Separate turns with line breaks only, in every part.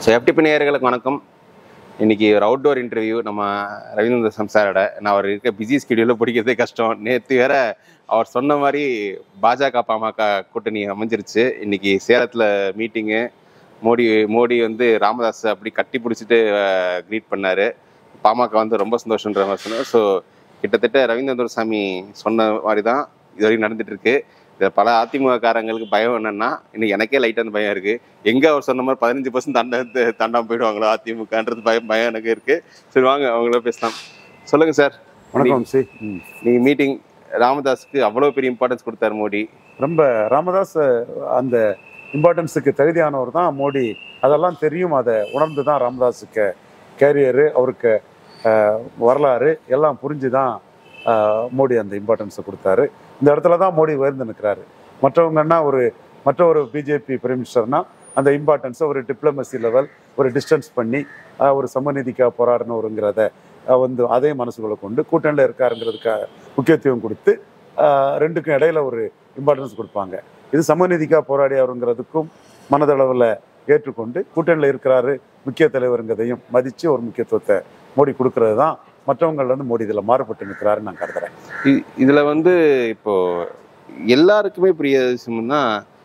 So FTP நேயர்களுக்கு வணக்கம் இன்னைக்கு ஒரு அவுட்டோர் இன்டர்வியூ நம்ம ரவீந்திர சம்சாரோட நான் அவர் இருக்க பிஸி ஸ்கெடியூலில் பிடிக்கிறதே கஷ்டம் நேற்று வேற அவர் சொன்ன மாதிரி பாஜக பாமக கூட்டணி அமைஞ்சிருச்சு இன்னைக்கு சேலத்தில் மீட்டிங்கு மோடி மோடி வந்து ராமதாஸ் அப்படி கட்டி பிடிச்சிட்டு க்ரீட் பண்ணாரு பாமக வந்து ரொம்ப சந்தோஷன்ற மாதிரி சொன்னார் ஸோ கிட்டத்தட்ட ரவீந்திர சாமி சொன்ன மாதிரி தான் இது வரைக்கும் நடந்துட்டு இருக்கு இதில் பல அதிமுக காரங்களுக்கு பயம் என்னன்னா இன்னைக்கு எனக்கே லைட்டாக அந்த பயம் இருக்கு எங்க அவர் சொன்ன மாதிரி பதினஞ்சு பர்சன்ட் தண்ட தண்டாம போயிடுவாங்களோ அதிமுகன்றது பயம் பயம் எனக்கு இருக்கு சரி வாங்க அவங்கள பேசலாம் சொல்லுங்க சார்
வணக்கம் சி
நீங்க மீட்டிங் ராமதாஸுக்கு அவ்வளோ பெரிய இம்பார்ட்டன்ஸ் கொடுத்தாரு மோடி
ரொம்ப ராமதாஸ் அந்த இம்பார்ட்டன்ஸுக்கு தகுதியானவர் தான் மோடி அதெல்லாம் தெரியும் அதை உணர்ந்து தான் ராமதாஸுக்கு கேரியரு அவருக்கு அஹ், வரலாறு எல்லாம் புரிஞ்சு தான் அஹ், மோடி அந்த இம்பார்ட்டன்ஸை கொடுத்தாரு இந்த இடத்துல தான் மோடி உயர்ந்து நிற்கிறாரு மற்றவங்கன்னா ஒரு மற்ற ஒரு பிஜேபி பிரைம் மினிஸ்டர்னா அந்த இம்பார்ட்டன்ஸை ஒரு டிப்ளமசி லெவல் ஒரு டிஸ்டன்ஸ் பண்ணி அஹ், ஒரு சமநீதிக்காக போராடணுங்கிறத அஹ், வந்து அதே மனசுக்குள்ள கொண்டு கூட்டணியில் இருக்காருங்கிறதுக்காக முக்கியத்துவம் கொடுத்து அஹ், ரெண்டுக்கும் இடையில ஒரு இம்பார்ட்டன்ஸ் கொடுப்பாங்க இது சமநீதிக்காக போராடியவருங்கிறதுக்கும் மனதளவில் ஏற்றுக்கொண்டு கூட்டணியில் இருக்கிறாரு முக்கிய தலைவருங்கிறதையும் மதித்து ஒரு முக்கியத்துவத்தை மோடி கொடுக்கறது தான் மற்றவங்கள்ல இருந்து மோடி இதில் மாறுபட்டு நிற்கிறாருன்னு நான் கருதுறேன்
இ- இதுல வந்து இப்போ எல்லாருக்குமே புரிய விஷயம்னா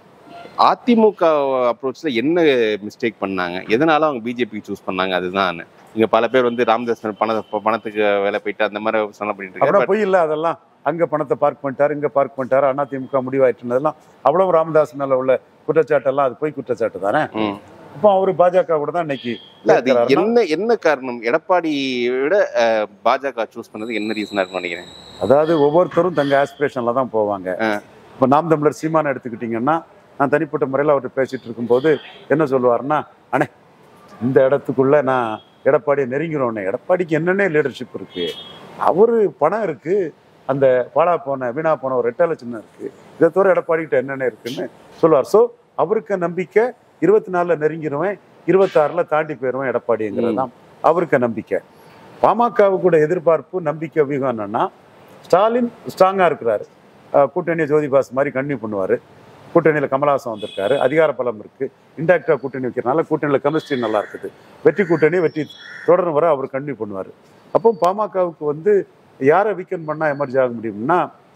அதிமுக அப்ரோச்ல என்ன மிஸ்டேக் பண்ணாங்க எதனால அவங்க பிஜேபி சூஸ் பண்ணாங்க அதுதான் இங்க பல பேர் வந்து ராமதாஸ் பண பணத்துக்கு வேலை போயிட்டு அந்த மாதிரி சொன்ன பண்ணிட்டு
அப்புறம்
இருக்காங்க
பொய் இல்லை அதெல்லாம் அங்கே பணத்தை பார்க் பண்ணிட்டாரு இங்கே பார்க் பண்ணிட்டாரு அண்ணா திமுக முடிவாயிட்டுனதெல்லாம் அவ்வளவு ராமதாஸ் மேல உள்ள குற்றச்சாட்டெல்லாம் அது பொய் குற்றச்சாட்டு தானே
ம்.
இப்போ அவரு பாஜக கூட தான் இன்னைக்கு
இல்ல அது
இருக்கிறாருன்னா,
என்ன என்ன காரணம் எடப்பாடி விட அஹ், பாஜக சூஸ் பண்ணது என்ன ரீசனா இருக்கும்னு நினைக்கிறேன்
அதாவது ஒவ்வொருத்தரும் தங்க ஆஸ்பிரேஷன்ல தான் போவாங்க இப்போ நாம் தமிழர் சீமான் எடுத்துக்கிட்டிங்கன்னா நான் தனிப்பட்ட முறையில் அவர்கிட்ட பேசிட்டு இருக்கும்போது என்ன சொல்லுவாருன்னா அண்ணே இந்த இடத்துக்குள்ள நான் எடப்பாடியை நெருங்கிறோன்னே எடப்பாடிக்கு என்னென்ன லீடர்ஷிப் இருக்கு அவரு பணம் இருக்கு அந்த பாலா போன வீணா போன ஒரு ரெட்டலை சின்னம் இருக்கு இதை தவிர எடப்பாடிக்கிட்ட என்னென்ன இருக்குன்னு சொல்லுவார் ஸோ அவருக்கு நம்பிக்கை இருபத்தி நாலில் நெருங்கிடுவேன் இருபத்தாறில் தாண்டி போயிடுவேன் எடப்பாடிங்கிறது தான் அவருக்கு நம்பிக்கை பாமகவுக்கு கூட எதிர்பார்ப்பு நம்பிக்கை வியூகம் என்னன்னா ஸ்டாலின் ஸ்ட்ராங்காக இருக்கிறாரு அஹ் கூட்டணியை ஜோதிபாஸ் மாதிரி கன்னியூ பண்ணுவார் கூட்டணியில் கமலஹாசன் வந்திருக்காரு அதிகார பலம் இருக்கு இன்டாக்டாக கூட்டணி வைக்கிறனால கூட்டணியில் கெமிஸ்ட்ரி நல்லா இருக்குது வெற்றி கூட்டணி வெற்றி தொடர்ந்து வர அவர் கன்டினியூ பண்ணுவார் அப்போ பாமகவுக்கு வந்து யாரை வீக்கன் பண்ணால் எமர்ஜ் ஆக முடியும்னா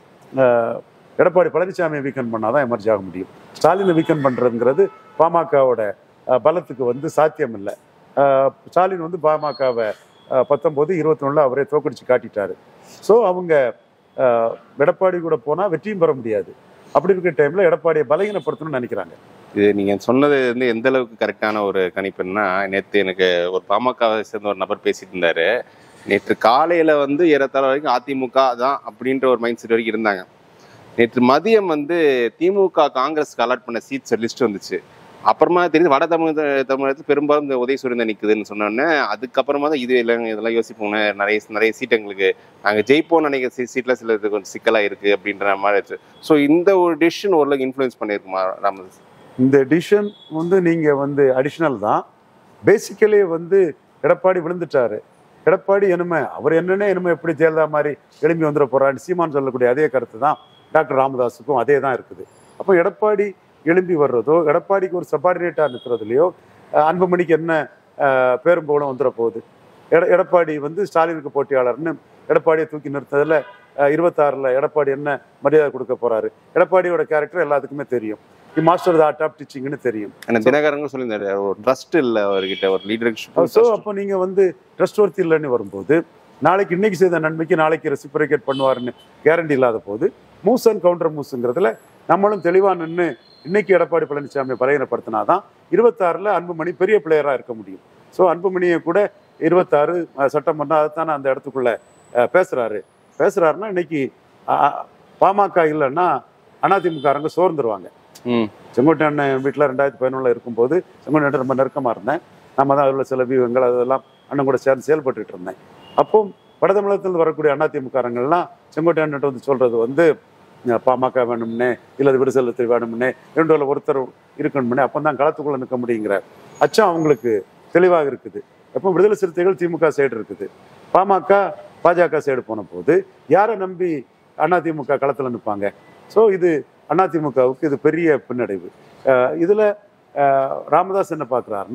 அஹ், எடப்பாடி பழனிசாமியை வீக்கன் பண்ணால் தான் எமர்ஜ் ஆக முடியும் ஸ்டாலினை வீக்கன் பண்ணுறதுங்கிறது பாமகவோட அஹ், பலத்துக்கு வந்து சாத்தியம் இல்லை அஹ், ஸ்டாலின் வந்து பாமகவை பத்தொம்போது இருபத்தி அவரே தோக்கடிச்சு காட்டிட்டாரு ஸோ அவங்க அஹ், எடப்பாடி கூட போனால் வெற்றியும் பெற முடியாது அப்படி இருக்கிற டைமில் எடப்பாடியை பலகீனப்படுத்தணும்னு நினைக்கிறாங்க
இது நீங்க சொன்னது வந்து எந்த அளவுக்கு கரெக்டான ஒரு கணிப்புன்னா நேத்து எனக்கு ஒரு பாமகவை சேர்ந்த ஒரு நபர் பேசிட்டு இருந்தாரு நேற்று காலையில வந்து ஏறத்தாழ வரைக்கும் அதிமுக தான் அப்படின்ற ஒரு மைண்ட் செட் வரைக்கும் இருந்தாங்க நேற்று மதியம் வந்து திமுக காங்கிரஸ்க்கு அலாட் பண்ண சீட்ஸ் லிஸ்ட் வந்துச்சு அப்புறமா தெரியுது வட தமிழ் தமிழகத்தில் பெரும்பாலும் இந்த உதயசூரியன் தான் நிற்குதுன்னு சொன்னோன்னே அதுக்கப்புறமா தான் இது இல்லைங்க இதெல்லாம் யோசிப்போம் நிறைய நிறைய சீட் எங்களுக்கு நாங்கள் ஜெயிப்போம்னு நினைக்கிற சீ சீட்டில் சில இது கொஞ்சம் சிக்கலாக இருக்குது அப்படின்ற மாதிரி ஸோ இந்த ஒரு டெசிஷன் ஓரளவுக்கு இன்ஃப்ளூயன்ஸ் பண்ணியிருக்குமா ராமதாஸ்
இந்த டிசிஷன் வந்து நீங்க வந்து அடிஷ்னல் தான் பேசிக்கலி வந்து எடப்பாடி விழுந்துட்டாரு எடப்பாடி என்னமே அவர் என்னன்னே என்னமே எப்படி ஜெயலலிதா மாதிரி எழும்பி வந்துட போறான்னு சீமான் சொல்லக்கூடிய அதே கருத்து தான் டாக்டர் ராமதாஸுக்கும் அதே தான் இருக்குது அப்போ எடப்பாடி எழும்பி வர்றதோ எடப்பாடிக்கு ஒரு சபார்டினேட்டாக நிற்கிறதுலையோ அன்புமணிக்கு என்ன அஹ், பேரும் புகழும் வந்துட போகுது எட எடப்பாடி வந்து ஸ்டாலினுக்கு போட்டியாளர்னு எடப்பாடியை தூக்கி நிறுத்ததில் இருபத்தாறில் எடப்பாடி என்ன மரியாதை கொடுக்க போறாரு எடப்பாடியோட கேரக்டர் எல்லாத்துக்குமே தெரியும் மாஸ்டர் ஆர்ட் ஆஃப் டீச்சிங்னு தெரியும்
ஆனா தினகரங்க சொல்லியிருந்தாரு ஒரு ட்ரஸ்ட் இல்ல அவர்கிட்ட ஒரு லீடர்ஷிப்
ஸோ அப்போ நீங்க வந்து ட்ரஸ்ட் ஒர்த்தி இல்லைன்னு வரும்போது நாளைக்கு இன்னைக்கு செய்த நன்மைக்கு நாளைக்கு ரெசிப்ரிகேட் பண்ணுவாருன்னு கேரண்டி இல்லாத போது மூஸ் அண்ட் கவுண்டர் மூஸுங்கிறதுல நம்மளும் தெளிவா நின்று இன்னைக்கு எடப்பாடி பழனிசாமியை பலகீனப்படுத்தினாதான் இருபத்தாறுல அன்புமணி பெரிய பிளேயரா இருக்க முடியும் ஸோ அன்புமணியை கூட இருபத்தாறு அஹ், சட்டமன்றம் அதைத்தானே அந்த இடத்துக்குள்ள அஹ், பேசுறாரு பேசுறாருன்னா இன்னைக்கு அஹ், பாமக இல்லைன்னா அதிமுககாரங்க சோர்ந்துருவாங்க
ம்
செங்கோட்டையன் வீட்டில் ரெண்டாயிரத்தி பதினொன்றில் இருக்கும்போது செங்கோட்டையன் ரொம்ப நெருக்கமாக இருந்தேன் நம்ம தான் அதில் சில வியூகங்கள் அதெல்லாம் அண்ணன் கூட சேர்ந்து செயல்பட்டுட்டு இருந்தேன் அப்போ வட தமிழகத்தில் வரக்கூடிய அதிமுககாரங்கள்லாம் செங்கோட்டையன் வந்து சொல்றது வந்து அஹ், பாமக வேணும்னே இல்லது விடுதலை வேணும்னே ரெண்டு ஒருத்தர் இருக்கணும்னே அப்போ தான் களத்துக்குள்ள நிற்க முடியுங்கிற அச்சம் அவங்களுக்கு தெளிவாக இருக்குது அப்போ விடுதலை சிறுத்தைகள் திமுக சைடு இருக்குது பாமக பாஜக சைடு போன போது யாரை நம்பி அதிமுக களத்தில் நிற்பாங்க ஸோ இது அதிமுகவுக்கு இது பெரிய பின்னடைவு அஹ் இதுல அஹ் ராமதாஸ் என்ன பார்க்குறாருன்னா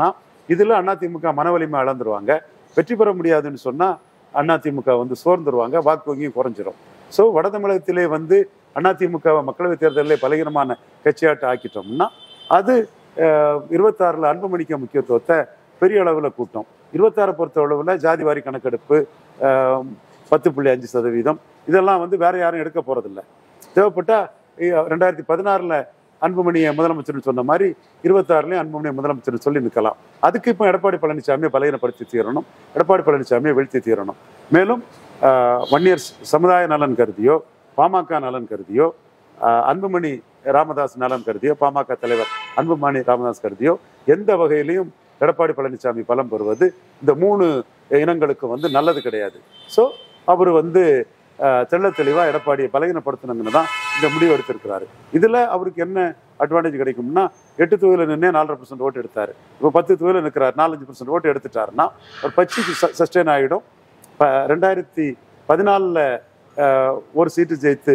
இதுல அதிமுக மனவலிமை அளந்துருவாங்க வெற்றி பெற முடியாதுன்னு சொன்னா அதிமுக வந்து சோர்ந்துருவாங்க வாக்கு வங்கியும் குறைஞ்சிரும் ஸோ வட தமிழகத்திலே வந்து அதிமுக மக்களவைத் தேர்தலில் பலகீனமான கட்சியாட்ட ஆக்கிட்டோம்னா அது இருபத்தாறில் அன்புமணிக்க முக்கியத்துவத்தை பெரிய அளவில் கூட்டம் இருபத்தாறு பொறுத்த அளவில் ஜாதி வாரி கணக்கெடுப்பு அஹ், பத்து புள்ளி அஞ்சு சதவீதம் இதெல்லாம் வந்து வேற யாரும் எடுக்க போறதில்ல தேவைப்பட்டா இ- ரெண்டாயிரத்தி பதினாறில் அன்புமணியை முதலமைச்சர்னு சொன்ன மாதிரி இருபத்தாறுலையும் அன்புமணியை முதலமைச்சர் சொல்லி நிற்கலாம் அதுக்கு இப்போ எடப்பாடி பழனிசாமியை பலகீனப்படுத்தி தீரணும் எடப்பாடி பழனிசாமியை வீழ்த்தி தீரணும் மேலும் ஆஹ், வன்னியர் ச- சமுதாய நலன் கருதியோ பாமக நலன் கருதியோ ஆஹ், அன்புமணி ராமதாஸ் நலன் கருதியோ பாமக தலைவர் அன்புமணி ராமதாஸ் கருதியோ எந்த வகையிலையும் எடப்பாடி பழனிசாமி பலம் பெறுவது இந்த மூணு இனங்களுக்கு வந்து நல்லது கிடையாது ஸோ அவர் வந்து ஆஹ், தெள்ளத் தெளிவாக எடப்பாடியை பலகீனப்படுத்தணுங்கன்னு தான் இந்த முடிவு எடுத்திருக்கிறாரு இதில் அவருக்கு என்ன அட்வான்டேஜ் கிடைக்கும்னா எட்டு தொகுதியில் நின்று நாலரை பர்சன்ட் ஓட்டு எடுத்தார் இப்போ பத்து தொகுதியில் நிற்கிறார் நாலஞ்சு பர்சன்ட் ஓட்டு எடுத்துட்டாருன்னா ஒரு கட்சிக்கு சஸ்டெயின் ஆகிடும் இப்போ ரெண்டாயிரத்தி பதினாலில் ஒரு சீட்டு ஜெயித்து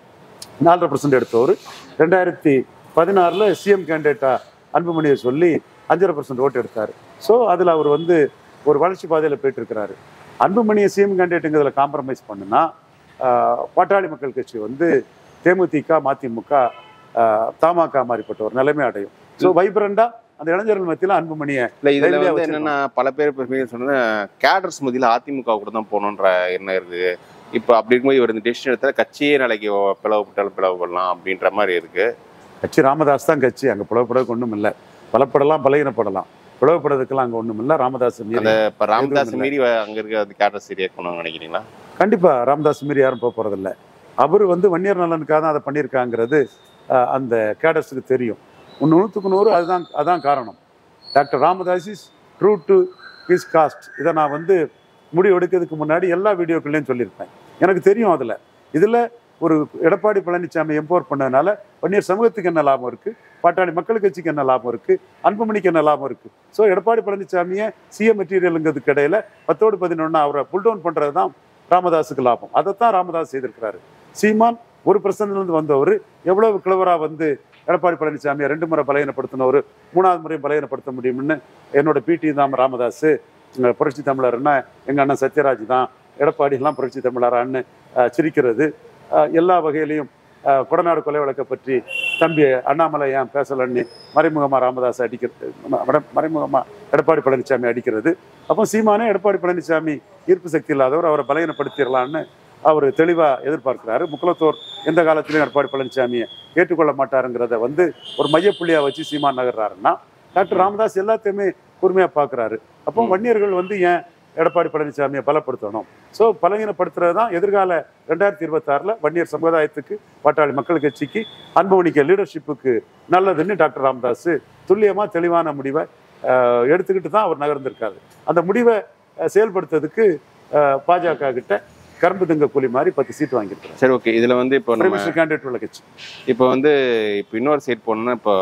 நாலரை பர்சன்ட் எடுத்தவர் ரெண்டாயிரத்தி பதினாறில் சிஎம் கேண்டிடேட்டா அன்புமணியை சொல்லி அஞ்சரை பர்சன்ட் ஓட்டு எடுத்தார் ஸோ அதில் அவர் வந்து ஒரு வளர்ச்சி பாதையில் போயிட்டு இருக்கிறாரு அன்புமணியை சிஎம் கேண்டிடேட்டுங்கிறதுல காம்ப்ரமைஸ் பண்ணுனா ஆஹ், பாட்டாளி மக்கள் கட்சி வந்து தேமுதிக மதிமுக ஆஹ், தமாக மாதிரிப்பட்ட ஒரு நிலைமை அடையும் ஸோ வைப்ரண்டா அந்த இளைஞர்கள் மத்தியில் அன்புமணியை
இல்ல இதுல
கையிலேயே
வந்து
வச்சிருக்கோம்.
என்னன்னா பல பேர் இப்போ சொன்னா கேடர்ஸ் மத்தியில் அதிமுக கூட தான் போகணுன்ற எண்ணம் இருக்கு இப்போ அப்படி இருக்கும்போது இவர் இந்த டெசிஷன் எடுத்தா கட்சியே நாளைக்கு பிளவுபட்டாலும் பிளவுபடலாம் அப்படின்ற மாதிரி இருக்கு
கட்சி ராமதாஸ் தான் கட்சி அங்கே பிளவுபடுறதுக்கு ஒன்றும் இல்லை பலப்படலாம் பலகீனப்படலாம் பிளவுபடுறதுக்கெல்லாம் அங்கே ஒன்றும் இல்லை ராமதாஸ் மீறி
அந்த இப்போ ராமதாஸ்
எதுவும் இல்ல.
மீறி அங்க இருக்க அந்த கேடர்ஸ் ரியாக்ட் பண்ணுவாங்க நினைக்கிறீங்களா
கண்டிப்பா ராமதாஸ் மீறி யாரும் போக போறதில்ல அவர் வந்து வன்னியர் நலனுக்காக தான் அதை பண்ணியிருக்காங்கிறது அஹ், அந்த கேடர்ஸுக்கு தெரியும் ஒன்று நூற்றுக்கு நூறு அதுதான் அதான் காரணம் doctor Ramadoss is true to his caste இதை நான் வந்து முடிவு எடுக்கிறதுக்கு முன்னாடி எல்லா வீடியோக்கள்லையும் சொல்லியிருப்பேன் எனக்கு தெரியும் அதில் இதில் ஒரு எடப்பாடி பழனிசாமி எம்பவர் பண்ணதுனால வன்னியர் சமூகத்துக்கு என்ன லாபம் இருக்குது பாட்டாளி மக்கள் கட்சிக்கு என்ன லாபம் இருக்குது அன்புமணிக்கு என்ன லாபம் இருக்குது ஸோ எடப்பாடி பழனிசாமியை சிஎம் மெட்டீரியலுங்கிறதுக்கு இடையில பத்தோடு பதினொன்று அவரை புல் டவுன் பண்ணுறது தான் ராமதாஸுக்கு லாபம் அதைத்தான் ராமதாஸ் செய்திருக்கிறாரு சீமான் ஒரு பிரசன்லேருந்து வந்தவர் எவ்வளவு கிளவரா வந்து எடப்பாடி பழனிசாமியை ரெண்டு முறை பலகீனப்படுத்தினவர் மூணாவது முறையும் பலகீனப்படுத்த முடியும்னு என்னோட பிடி தான் ராமதாஸ் அஹ் புரட்சி தமிழர்னா எங்கள் அண்ணன் சத்யராஜ் தான் எடப்பாடி எல்லாம் புரட்சி தமிழரான்னு அஹ், சிரிக்கிறது அஹ், எல்லா வகையிலையும் அஹ், கொடநாடு கொலை வழக்கை பற்றி தம்பி அண்ணாமலை ஏன் பேசலன்னு மறைமுகமா ராமதாஸ் அடிக்கிறது ம- மறை- மறைமுகமா எடப்பாடி பழனிசாமி அடிக்கிறது அப்போ சீமானே எடப்பாடி பழனிசாமி ஈர்ப்பு சக்தி இல்லாதவர் அவரை பலகீனப்படுத்திடலான்னு அவர் தெளிவாக எதிர்பார்க்கிறாரு முக்குலத்தோர் எந்த காலத்திலையும் எடப்பாடி பழனிசாமியை ஏற்றுக்கொள்ள மாட்டாருங்கிறத வந்து ஒரு மையப்புள்ளியாக வச்சு சீமான் நகர்றாருன்னா டாக்டர் ராமதாஸ் எல்லாத்தையுமே கூர்மையாக பார்க்குறாரு அப்போ
ம்.
வன்னியர்கள் வந்து ஏன் எடப்பாடி பழனிசாமியை பலப்படுத்தணும் ஸோ பலகீனப்படுத்துறது தான் எதிர்கால ரெண்டாயிரத்தி இருபத்தாறில் வன்னியர் சமுதாயத்துக்கு பாட்டாளி மக்கள் கட்சிக்கு அன்புமணிக்க லீடர்ஷிப்புக்கு நல்லதுன்னு டாக்டர் ராமதாஸ் துல்லியமாக தெளிவான முடிவை அஹ், எடுத்துக்கிட்டு தான் அவர் நகர்ந்திருக்காரு அந்த முடிவை அஹ், செயல்படுத்துறதுக்கு அஹ், பாஜக கிட்ட கரும்பு திங்க கூலி மாதிரி பத்து சீட் வாங்கியிருக்கிறார்
சரி ஓகே இதுல வந்து இப்போ நம்ம
பிரைம் கேண்டிடேட் உள்ள கட்சி
இப்போ வந்து இப்போ இன்னொரு சைட் போனோம்னா இப்போ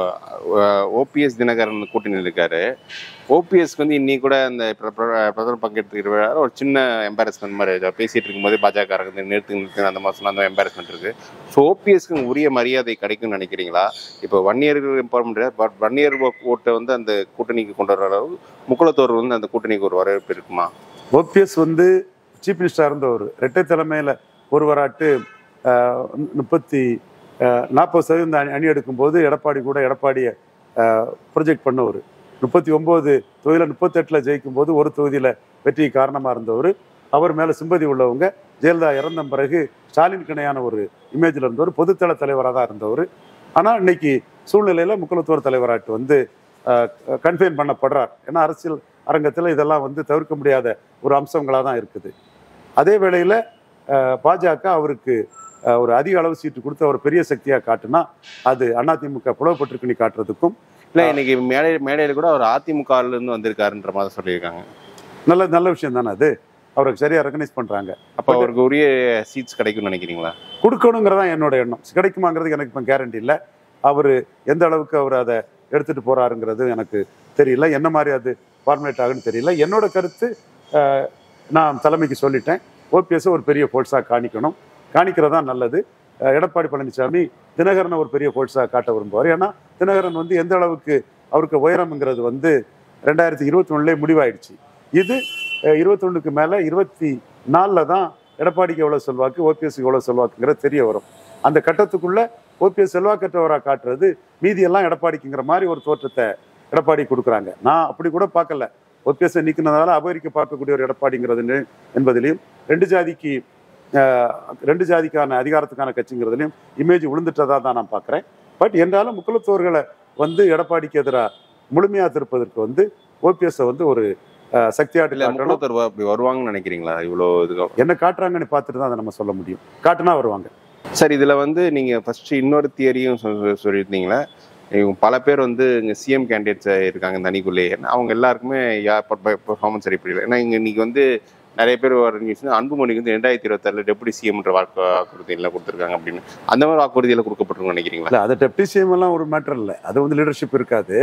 ஓபிஎஸ் தினகரன் கூட்டணி இருக்காரு ஓபிஎஸ்க்கு வந்து இன்னி கூட அந்த பிர- பிர- பிரதமர் பங்கெடுத்துக்கிற ஒரு சின்ன எம்பாரஸ்மெண்ட் மாதிரி இருக்கு. பேசிட்டு இருக்கும்போது பாஜக வந்து நிறுத்து நிறுத்து அந்த மாதிரி சொன்ன அந்த எம்பாரஸ்மெண்ட் இருக்கு ஸோ ஓபிஎஸ்க்கு உரிய மரியாதை கிடைக்கும்னு நினைக்கிறீங்களா இப்போ one year empowerment but one year ஓட்டை வந்து அந்த கூட்டணிக்கு கொண்டு வர அளவு முக்குளத்தோர் வந்து அந்த கூட்டணிக்கு ஒரு வரவேற்பு இருக்குமா
ஓபிஎஸ் வந்து சீஃப் மினிஸ்டராக இருந்தவர் ரெட்டை தலைமையில் ஒருவராட்டு ஆஹ், முப்பத்தி நாற்பது சதவீதம் அணி அணி எடுக்கும்போது எடப்பாடி கூட எடப்பாடியை ப்ரொஜெக்ட் பண்ணவர் முப்பத்தி ஒம்பது தொகுதியில் முப்பத்தெட்டில் ஜெயிக்கும் போது ஒரு தொகுதியில் வெற்றிக்கு காரணமாக இருந்தவர் அவர் மேலே சிம்பதி உள்ளவங்க ஜெயலலிதா இறந்த பிறகு ஸ்டாலின் இணையான ஒரு இமேஜில் இருந்தவர் பொதுத்தள தலைவராக தான் இருந்தவர் ஆனால் இன்னைக்கு சூழ்நிலையில் முக்குலத்தோர் தலைவராட்டு வந்து கன்ஃபைன் பண்ணப்படுறார் ஏன்னா அரசியல் அரங்கத்தில் இதெல்லாம் வந்து தவிர்க்க முடியாத ஒரு அம்சங்களாக தான் இருக்குது அதே வேளையில் பாஜக அவருக்கு அஹ், ஒரு அதிக அளவு சீட்டு கொடுத்து அவர் பெரிய சக்தியாக காட்டுனா அது அதிமுக புலவப்பட்டிருக்கு நீ காட்டுறதுக்கும்
இல்லை இன்னைக்கு மேடை மேடையில் கூட அவர் அதிமுகல இருந்து வந்திருக்காருன்ற மாதிரி சொல்லியிருக்காங்க
நல்ல நல்ல விஷயம் தானே அது அவருக்கு சரியாக ரெக்கனைஸ் பண்ணுறாங்க
அப்போ அவருக்கு உரிய சீட்ஸ் கிடைக்கும்னு நினைக்கிறீங்களா
கொடுக்கணுங்கிறதான் என்னோட எண்ணம் கிடைக்குமாங்கிறது எனக்கு இப்போ கேரண்டி இல்லை அவர் எந்த அளவுக்கு அவர் அதை எடுத்துட்டு போறாருங்கிறது எனக்கு தெரியல என்ன மாதிரி அது ஃபார்முலேட் ஆகுன்னு தெரியல என்னோட கருத்து அஹ், நான் தலைமைக்கு சொல்லிட்டேன் ஓபிஎஸ் ஒரு பெரிய ஃபோர்ஸாக காணிக்கணும் காணிக்கிறதா நல்லது அஹ், எடப்பாடி பழனிசாமி தினகரனை ஒரு பெரிய ஃபோர்ஸாக காட்ட விரும்புவார் ஏன்னா தினகரன் வந்து எந்த அளவுக்கு அவருக்கு உயரம்ங்கிறது வந்து ரெண்டாயிரத்தி இருபத்தி ஒண்ணுலேயே முடிவாயிடுச்சு இது இருபத்தொன்னுக்கு மேலே இருபத்தி நாலில் தான் எடப்பாடிக்கு எவ்வளோ செல்வாக்கு ஓபிஎஸ்க்கு எவ்வளோ செல்வாக்குங்கிறது தெரிய வரும் அந்த கட்டத்துக்குள்ள ஓபிஎஸ் செல்வாக்கற்றவராக காட்டுறது மீதியெல்லாம் எடப்பாடிக்குங்கிற மாதிரி ஒரு தோற்றத்தை எடப்பாடி கொடுக்குறாங்க நான் அப்படி கூட பார்க்கல ஓபிஎஸ்ஸை நீக்கினதால அபகரிக்க பார்க்கக்கூடிய ஒரு எடப்பாடிங்கிறது நி- என்பதிலையும் ரெண்டு ஜாதிக்கு அஹ், ரெண்டு ஜாதிக்கான அதிகாரத்துக்கான கட்சிங்கிறதுலையும் இமேஜ் விழுந்துட்டதா தான் நான் பார்க்குறேன் பட் என்றாலும் முக்குலத்தோர்களை வந்து எடப்பாடிக்கு எதிராக முழுமையாக திருப்பதற்கு வந்து ஓபிஎஸ்ஸை வந்து ஒரு அஹ், சக்தியாட்டு
இல்ல
காட்டணும்
முக்குளத்தூர் அப்படி வருவாங்கன்னு நினைக்கிறீங்களா இவ்வளோ இதுக்கு
என்ன காட்டுறாங்கன்னு பார்த்துட்டு தான் அதை நம்ம சொல்ல முடியும் காட்டுனா வருவாங்க
சார் இதுல வந்து நீங்க ஃபர்ஸ்ட் இன்னொரு தியரியும் சொல்லியிருந்தீங்களே இவங்க பல பேர் வந்து இங்க சிஎம் கேண்டிடேட்ஸ் இருக்காங்க இந்த அணிக்குள்ளேயே அவங்க எல்லாருக்குமே பெர்ஃபார்மன்ஸ் சரிப்படி இல்லை ஏன்னா இங்க இன்னைக்கு வந்து நிறைய பேர் வர நியூஸ் அன்புமணிக்கு வந்து ரெண்டாயிரத்தி இருபத்தாறுல டெபுட்டி சிஎம்ன்ற வாக்கு வாக்குறுதியில் கொடுத்துருக்காங்க அப்படின்னு அந்த மாதிரி வாக்குறுதியில் கொடுக்கப்பட்டிருக்கும் நினைக்கிறீங்களா
இல்லை அது டெப்டி சிஎம் எல்லாம் ஒரு மேட்டர் இல்லை அது வந்து லீடர்ஷிப் இருக்காது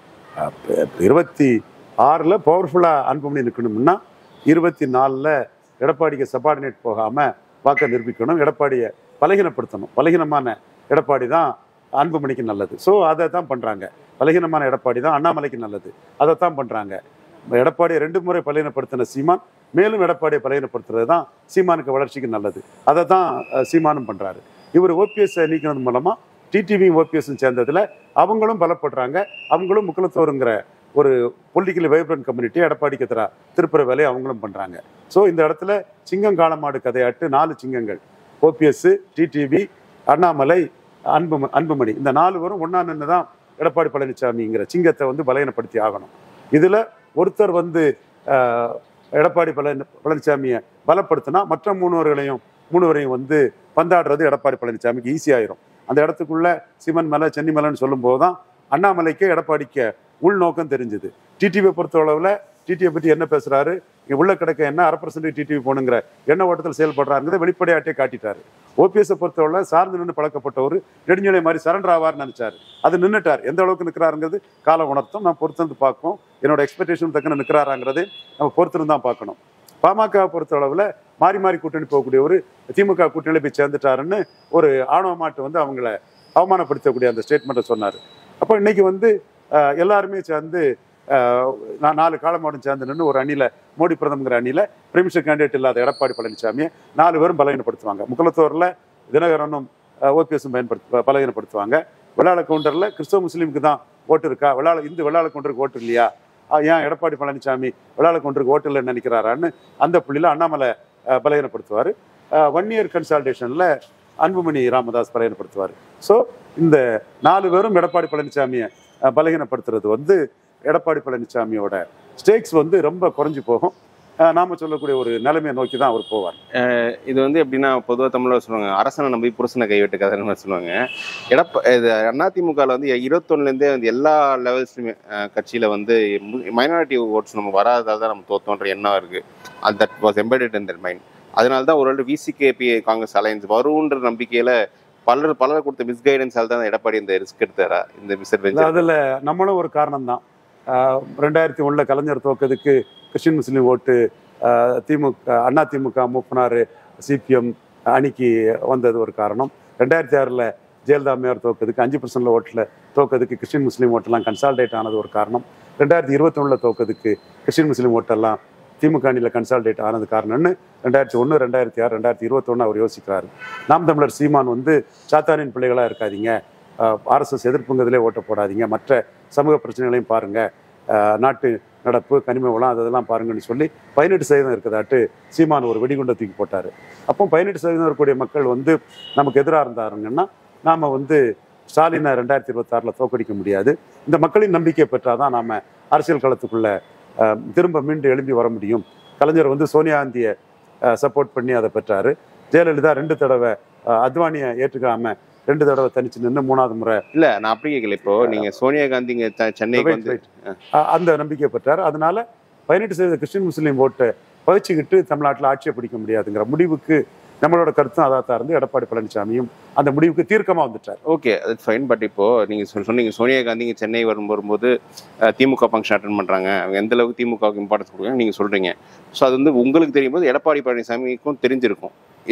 அப்ப இருபத்தி ஆறில் பவர்ஃபுல்லாக அன்புமணி நிற்கணும்னா இருபத்தி நாலில் எடப்பாடிக்கு சபார்டினேட் போகாமல் வாக்கை நிரூபிக்கணும் எடப்பாடியை பலகீனப்படுத்தணும் பலகீனமான எடப்பாடி தான் அன்புமணிக்கு நல்லது ஸோ அதை தான் பண்ணுறாங்க பலகீனமான எடப்பாடி தான் அண்ணாமலைக்கு நல்லது அதை தான் பண்ணுறாங்க எடப்பாடியை ரெண்டு முறை பலகீனப்படுத்தின சீமான் மேலும் எடப்பாடியை பலகீனப்படுத்துறது தான் சீமானுக்கு வளர்ச்சிக்கு நல்லது அதை தான் அஹ், சீமானும் பண்ணுறாரு இவர் ஓபிஎஸ் நீக்கினது மூலமாக டிடிவி ஓபிஎஸ் சேர்ந்ததுல அவங்களும் பலப்படுறாங்க அவங்களும் முக்குலத்தோருங்கிற ஒரு பொலிட்டிக்கலி வைப்ரண்ட் கம்யூனிட்டி எடப்பாடிக்கு எதிராக திருப்புற வேலையை அவங்களும் பண்றாங்க ஸோ இந்த இடத்துல சிங்கம் காளமாடு கதையாட்டு நாலு சிங்கங்கள் ஓபிஎஸ் டிடிவி அண்ணாமலை அன்பு அன்புமணி இந்த நாலு பேரும் ஒண்ணா நின்று தான் எடப்பாடி பழனிசாமிங்கிற சிங்கத்தை வந்து பலகீனப்படுத்தி ஆகணும் இதுல ஒருத்தர் வந்து ஆஹ், எடப்பாடி பழனி பழனிசாமியை பலப்படுத்தினா மற்ற மூணுவர்களையும் மூணுவரையும் வந்து பந்தாடுறது எடப்பாடி பழனிசாமிக்கு ஈஸியாயிரும் அந்த இடத்துக்குள்ள சிவன் மலை சென்னி மலைன்னு சொல்லும்போது தான் அண்ணாமலைக்கு எடப்பாடிக்கு உள்நோக்கம் தெரிஞ்சுது டிடிவியை பொறுத்தளவுல டிடிவியை பற்றி என்ன பேசுறாரு இங்க உள்ள கிடக்க என்ன அரை பர்சன்டேஜ் டிடிவி போகணுங்கிற எண்ண ஓட்டத்தில் செயல்படுறாருங்கிறத வெளிப்படையாட்டே காட்டிட்டாரு ஓபிஎஸ் பொறுத்தவரை சார்ந்து நின்று பழக்கப்பட்டவர் நெடுஞ்சலை மாதிரி சரண்டர் ஆவார்னு நினைச்சாரு அது நின்னுட்டார் எந்த அளவுக்கு நிற்கிறாருங்கிறது கால உணர்த்தும் நான் பொறுத்திருந்து பார்ப்போம் என்னோட எக்ஸ்பெக்டேஷன் தக்கன நிற்கிறாராங்கிறதே நம்ம பொறுத்திருந்து தான் பார்க்கணும் பாமக பொறுத்தளவில் மாறி மாறி கூட்டணி போகக்கூடிய ஒரு திமுக கூட்டணியில் போய் சேர்ந்துட்டாருன்னு ஒரு ஆணவ மாட்டு வந்து அவங்கள அவமானப்படுத்தக்கூடிய அந்த ஸ்டேட்மெண்ட்டை சொன்னார் அப்போ இன்னைக்கு வந்து அஹ், எல்லாருமே சேர்ந்து அஹ், நா- நாலு காலமாடும் சேர்ந்து நின்று ஒரு அணியில் மோடி பிரதமங்கிற அணியில் பிரிமிஷர் கேண்டிடேட் இல்லாத எடப்பாடி பழனிசாமியை நாலு பேரும் பலகீனப்படுத்துவாங்க முக்குளத்தூரில் தினகரனும் ஓபிஎஸும் பயன்படுத்து பலகீனப்படுத்துவாங்க வெள்ளாள கவுண்டரில் கிறிஸ்தவ முஸ்லீமுக்கு தான் ஓட்டு இருக்கா வெள்ளாள இந்து வெள்ளாள கவுண்டருக்கு ஓட்டு இல்லையா ஆ, ஏன் எடப்பாடி பழனிசாமி வெள்ளாள கவுண்டருக்கு ஓட்டு இல்லைன்னு நினைக்கிறாரான்னு அந்த புள்ளியில் அண்ணாமலை அஹ், பலகீனப்படுத்துவார் ஒன் இயர் கன்சல்டேஷனில் அன்புமணி ராமதாஸ் பலகீனப்படுத்துவார் ஸோ இந்த நாலு பேரும் எடப்பாடி பழனிசாமியை அஹ், பலகீனப்படுத்துறது வந்து எடப்பாடி பழனிசாமியோட ஸ்டேக்ஸ் வந்து ரொம்ப குறைஞ்சு போகும் அஹ், நாம சொல்லக்கூடிய ஒரு நிலைமையை நோக்கி தான் அவர் போவார்
இது வந்து எப்படின்னா பொதுவாக தமிழில் சொல்லுவாங்க அரசனை நம்பி புருஷனை கைவிட்டு கதைன்னு மாதிரி சொல்லுவாங்க எடப்ப இது அதிமுகவில் வந்து இருபத்தொன்னுலேருந்தே வந்து எல்லா லெவல்ஸ்லையுமே கட்சியில் வந்து மைனாரிட்டி ஓட்ஸ் நம்ம வராததால் தான் நம்ம தோத்தோன்ற எண்ணம் இருக்குது அது that was embedded in that mind அதனால தான் ஒரு விசிகேபி காங்கிரஸ் அலையன்ஸ் வரும்ன்ற நம்பிக்கையில் பலர் பலர் கொடுத்த மிஸ்கைடன்ஸால் தான் எடப்பாடி இந்த ரிஸ்க் எடுத்தாரா இந்த மிஸ்டர்
இல்ல, அதுல நம்மளும் ஒரு காரணம் தான் ரெண்டாயிரத்தி ஒண்ணுல கலைஞர் தோக்கதுக்கு கிறிஸ்டின் முஸ்லீம் ஓட்டு ஆஹ், திமுக அண்ணா திமுக மூப்பனார் சிபிஎம் அணிக்கு வந்தது ஒரு காரணம் ரெண்டாயிரத்தி ஆறில் ஜெயலலிதா அம்மையார் தோக்கதுக்கு அஞ்சு பர்சன்ட்ல ஓட்டில் தோக்கதுக்கு கிறிஸ்டின் முஸ்லீம் ஓட்டெல்லாம் கன்சால்டேட் ஆனது ஒரு காரணம் ரெண்டாயிரத்தி இருபத்தொன்னில் தோக்கதுக்கு கிறிஸ்டின் முஸ்லீம் ஓட்டெல்லாம் திமுக அணியில் கன்சால்டேட் ஆனது காரணம்னு ரெண்டாயிரத்தி ஒன்று ரெண்டாயிரத்தி ஆறு ரெண்டாயிரத்தி இருபத்தொன்று அவர் யோசிக்கிறாரு நாம் தமிழர் சீமான் வந்து சாத்தானின் பிள்ளைகளாக இருக்காதீங்க ஆர்எஸ்எஸ் எதிர்ப்புங்கிறதுலே ஓட்ட போடாதீங்க மற்ற சமூக பிரச்சனைகளையும் பாருங்க அஹ், நாட்டு நடப்பு கனிம வளம் அதெல்லாம் பாருங்கன்னு சொல்லி பதினெட்டு சதவீதம் இருக்கதாட்டு சீமான் ஒரு வெடிகுண்டை தூக்கி போட்டார் அப்போ பதினெட்டு சதவீதம் இருக்கக்கூடிய மக்கள் வந்து நமக்கு எதிராக இருந்தாருங்கன்னா நாம வந்து ஸ்டாலினை ரெண்டாயிரத்தி இருபத்தாறில் தோக்கடிக்க முடியாது இந்த மக்களின் நம்பிக்கை பெற்றாதான் நாம அரசியல் களத்துக்குள்ள அஹ், திரும்ப மீண்டு எழும்பி வர முடியும் கலைஞர் வந்து சோனியா காந்தியை சப்போர்ட் பண்ணி அதை பெற்றாரு ஜெயலலிதா ரெண்டு தடவை அஹ், அத்வானியை ஏற்றுக்காம ரெண்டு தடவை தனிச்சு நின்று மூணாவது முறை
இல்ல நான் அப்படி கேட்கல இப்போ நீங்க சோனியா காந்தி இங்க செ- சென்னைக்கு
Right,
வந்து
right. அஹ் அந்த நம்பிக்கை பெற்றார் அதனால பதினெட்டு சதவீத கிறிஸ்டின் முஸ்லீம் ஓட்டை பகிச்சுக்கிட்டு தமிழ்நாட்டில் ஆட்சியை பிடிக்க முடியாதுங்கிற முடிவுக்கு நம்மளோட கருத்தும் அதாக தான் இருந்து எடப்பாடி பழனிசாமியும் அந்த முடிவுக்கு தீர்க்கமா வந்துட்டார்
ஓகே அது ஃபைன் பட் இப்போ நீங்க சொ- சொன்னீங்க சோனியா காந்தி இங்க சென்னை வரும் வரும்போது அஹ், திமுக ஃபங்க்ஷன் அட்டன் பண்றாங்க அவங்க எந்த அளவுக்கு திமுகவுக்கு இம்பார்ட்டன்ஸ் கொடுக்குறாங்க நீங்க சொல்றீங்க ஸோ அது வந்து உங்களுக்கு தெரியும் போது எடப்பாடி பழனிசாமிக்கும் தெரிஞ்சிருக்கும் இது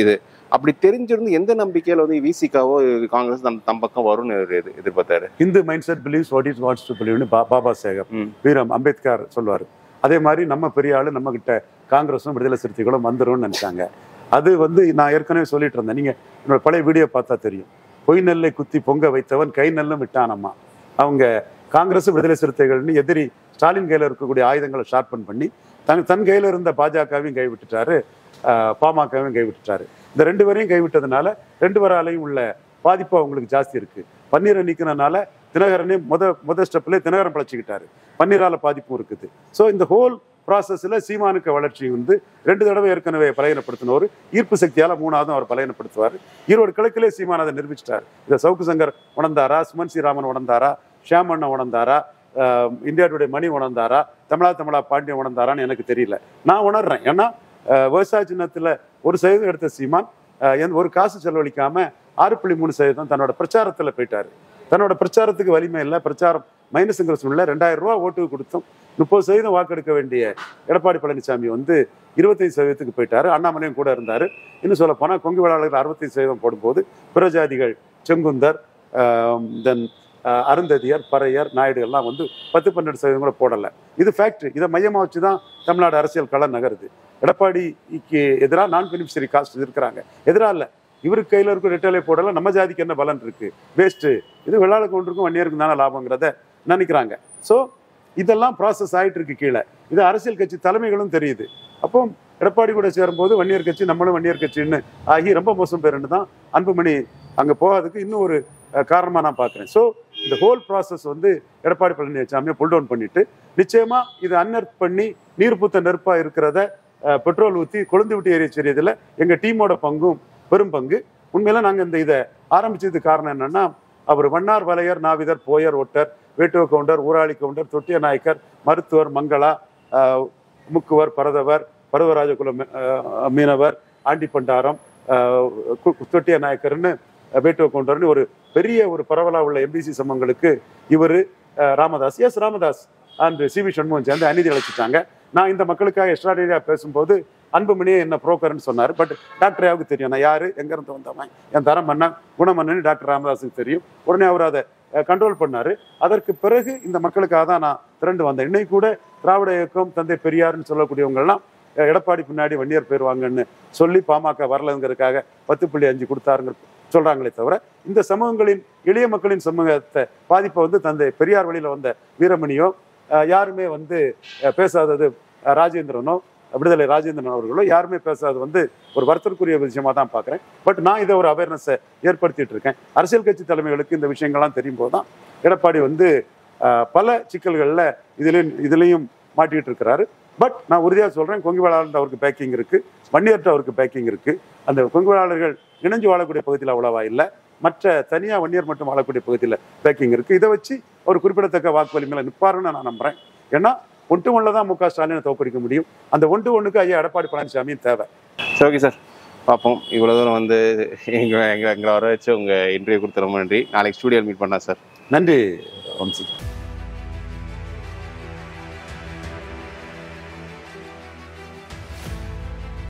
அப்படி தெரிஞ்சிருந்து எந்த நம்பிக்கையில வந்து விசிகாவோ காங்கிரஸ் தம் தம் பக்கம் வரும்னு இவரு எதிர்- எதிர்பார்த்தாரு
Hindu mindset believes what is what's to பிலீவ்னு பா பாபா சாஹேப்
ம்.
வீரம் அம்பேத்கர் சொல்லுவார் அதே மாதிரி நம்ம பெரிய ஆளு நம்ம கிட்ட காங்கிரஸும் விடுதலை சிறுத்தைகளும் வந்துரும்னு நினைச்சாங்க அது வந்து நான் ஏற்கனவே சொல்லிட்டு இருந்தேன் நீங்க என்னோட பழைய வீடியோ பார்த்தா தெரியும் பொய் நெல்லை குத்தி பொங்க வைத்தவன் கை நெல்லும் விட்டானம்மா அவங்க காங்கிரஸ் விடுதலை சிறுத்தைகள்னு எதிரி ஸ்டாலின் கையில இருக்கக்கூடிய ஆயுதங்களை ஷார்பன் பண்ணி தன் தன் கையில இருந்த பாஜகவையும் கைவிட்டுட்டாரு ஆஹ் பாமகவையும் கைவிட்டுட்டாரு இந்த ரெண்டு பேரையும் கைவிட்டதுனால ரெண்டு பேராலையும் உள்ள பாதிப்பு அவங்களுக்கு ஜாஸ்தி இருக்கு பன்னீரை நீக்கினனால தினகரனே முத முத ஸ்டெப்ல தினகரன் பழச்சிக்கிட்டாரு பன்னீரால பாதிப்பும் இருக்குது ஸோ இந்த ஹோல் ப்ராசஸ்ல சீமானுக்கு வளர்ச்சி வந்து ரெண்டு தடவை ஏற்கனவே பலையனப்படுத்தினவர் ஈர்ப்பு சக்தியால மூணாவதும் அவர் பலையனப்படுத்துவார் ஈரோடு கிழக்கிலே சீமான் அதை நிரூபிச்சிட்டார் இதை சவுக்கு சங்கர் உணர்ந்தாரா சுமன் ஸ்ரீராமன் உணர்ந்தாரா ஷியாமண்ணா உணர்ந்தாரா ஆஹ் இந்தியா டுடே மணி உணர்ந்தாரா தமிழா தமிழா பாண்டியன் உணர்ந்தாரான்னு எனக்கு தெரியல நான் உணர்றேன் ஏன்னா ஆஹ் விவசாய சின்னத்துல ஒரு சதவீதம் எடுத்த சீமான் ஆஹ் எந்த ஒரு காசு செலவழிக்காம ஆறு புள்ளி மூணு சதவீதம் தன்னோட பிரச்சாரத்துல போயிட்டாரு தன்னோட பிரச்சாரத்துக்கு வலிமை இல்லை பிரச்சாரம் மைனஸ்ங்கிற சூழ்நிலை ரெண்டாயிரம் ரூபா ஓட்டுக்கு கொடுத்தும் முப்பது சதவீதம் வாக்கெடுக்க வேண்டிய எடப்பாடி பழனிசாமி வந்து இருபத்தைந்து சதவீதத்துக்கு போயிட்டாரு அண்ணாமலையும் கூட இருந்தாரு இன்னும் சொல்ல போனா கொங்கு வேளாளர்கள் அறுபத்தைந்து சதவீதம் போடும்போது பிறஜாதிகள் செங்குந்தர் தென் அருந்ததியர் பறையர் நாயுடு எல்லாம் வந்து பத்து பன்னெண்டு சதவீதம் கூட போடல இது ஃபேக்ட் இதை மையமா வச்சு தான் தமிழ்நாடு அரசியல் களம் நகருது எடப்பாடிக்கு எதிராக நான் பெனிஃபிஷரி காஸ்ட் இருக்கிறாங்க எதிராக இல்லை இவருக்கு கையில் இருக்க ரெட்டலை போடல நம்ம ஜாதிக்கு என்ன பலன் இருக்கு வேஸ்ட் இது வெள்ளாள கவுண்டருக்கும் வன்னியருக்கும் தானே லாபங்கிறத நினைக்கிறாங்க ஸோ இதெல்லாம் ப்ராசஸ் ஆயிட்டு இருக்கு கீழே இது அரசியல் கட்சி தலைமைகளும் தெரியுது அப்போ எடப்பாடி கூட சேரும்போது வன்னியர் கட்சி நம்மளும் வன்னியர் கட்சின்னு ஆகி ரொம்ப மோசம் பேருன்னு தான் அன்புமணி அங்கே போகாததுக்கு இன்னும் ஒரு அஹ், காரணமா நான் பார்க்குறேன் ஸோ இந்த ஹோல் ப்ராசஸ் வந்து எடப்பாடி பழனிசாமியை புல் டவுன் பண்ணிட்டு நிச்சயமா இது அன்அர்த் பண்ணி நீர் பூத்த நெருப்பா இருக்கிறத அஹ், பெட்ரோல் ஊற்றி கொழுந்து விட்டு எரிய செய்யறதுல எங்க டீமோட பங்கும் பெரும் பங்கு உண்மையில நாங்க இந்த இதை ஆரம்பிச்சதுக்கு காரணம் என்னன்னா அவர் வண்ணார் வலையர் நாவிதர் போயர் ஒட்டர் வேட்டுவ கவுண்டர் ஊராளி கவுண்டர் தொட்டிய நாயக்கர் மருத்துவர் மங்களா ஆஹ், முக்குவர் பரதவர் பருவராஜகுல மீ- ஆஹ், மீனவர் ஆண்டி பண்டாரம் ஆஹ், கு- தொட்டிய நாயக்கர்னு வேட்டுவ கவுண்டர்னு ஒரு பெரிய ஒரு பரவலா உள்ள எம்பிசி சமங்களுக்கு இவர் Ramadoss S Ramadoss and C V Shanmugam சேர்ந்து அநீதி அழைச்சிட்டாங்க நான் இந்த மக்களுக்காக எக்ஸ்ட்ராடரியா பேசும்போது அன்புமணியே என்ன புரோக்கர்னு சொன்னார் பட் டாக்டர் யாவுக்கு தெரியும் நான் யாரு எங்க இருந்து வந்தவன் என் தரம் பண்ண குணமன்னன்னு டாக்டர் ராமதாஸுக்கு தெரியும் உடனே அவர் அதை கண்ட்ரோல் பண்ணாரு அதற்கு பிறகு இந்த மக்களுக்காக தான் நான் திரண்டு வந்தேன் இன்னைக்கு கூட திராவிட இயக்கம் தந்தை பெரியார்னு சொல்லக்கூடியவங்கெல்லாம் அஹ், எடப்பாடி பின்னாடி வன்னியர் போயிருவாங்கன்னு சொல்லி பாமக வரலங்கிறதுக்காக பத்து புள்ளி அஞ்சு கொடுத்தாருங்க சொல்றாங்களே தவிர இந்த சமூகங்களின் எளிய மக்களின் சமூகத்தை பாதிப்பை வந்து தந்தை பெரியார் வழியில வந்த வீரமணியோ அஹ், யாருமே வந்து அஹ், பேசாதது அஹ், ராஜேந்திரனோ விடுதலை ராஜேந்திரன் அவர்களோ யாருமே பேசாதது வந்து ஒரு வருத்தத்துக்குரிய விஷயமா தான் பார்க்குறேன் பட் நான் இதை ஒரு அவேர்னஸை ஏற்படுத்திட்டு இருக்கேன் அரசியல் கட்சி தலைமைகளுக்கு இந்த விஷயங்கள்லாம் தெரியும் போது தான் எடப்பாடி வந்து அஹ், பல சிக்கல்களில் இதுலேயும் இதுலேயும் மாட்டிக்கிட்டு இருக்கிறாரு பட் நான் உறுதியாக சொல்கிறேன் கொங்கு வேளாளர் அவருக்கு பேக்கிங் இருக்கு வன்னியர்கிட்ட அவருக்கு பேக்கிங் இருக்கு அந்த கொங்கு வேளாளர்கள் இணைஞ்சு வாழக்கூடிய பகுதியில் அவ்வளவா இல்லை மற்ற தனியாக வன்னியர் மட்டும் வாழக்கூடிய பகுதியில் பேக்கிங் இருக்கு இதை வச்சு ஒரு குறிப்பிடத்தக்க வாக்கு வலிமையில நிற்பாருன்னு நான் நம்புறேன் ஏன்னா ஒன்று ஒன்றில் தான் மு க ஸ்டாலினை தோற்கடிக்க முடியும் அந்த ஒன்று ஒன்றுக்கு ஐயா எடப்பாடி பழனிசாமியும் தேவை
சரி ஓகே சார் பார்ப்போம் இவ்வளோ தூரம் வந்து எங்க எங்களை எங்களை வர வச்சு உங்கள் இன்டர்வியூ கொடுத்த ரொம்ப நன்றி நாளைக்கு ஸ்டூடியோவில் மீட் பண்ணலாம் சார்
நன்றி வம்சி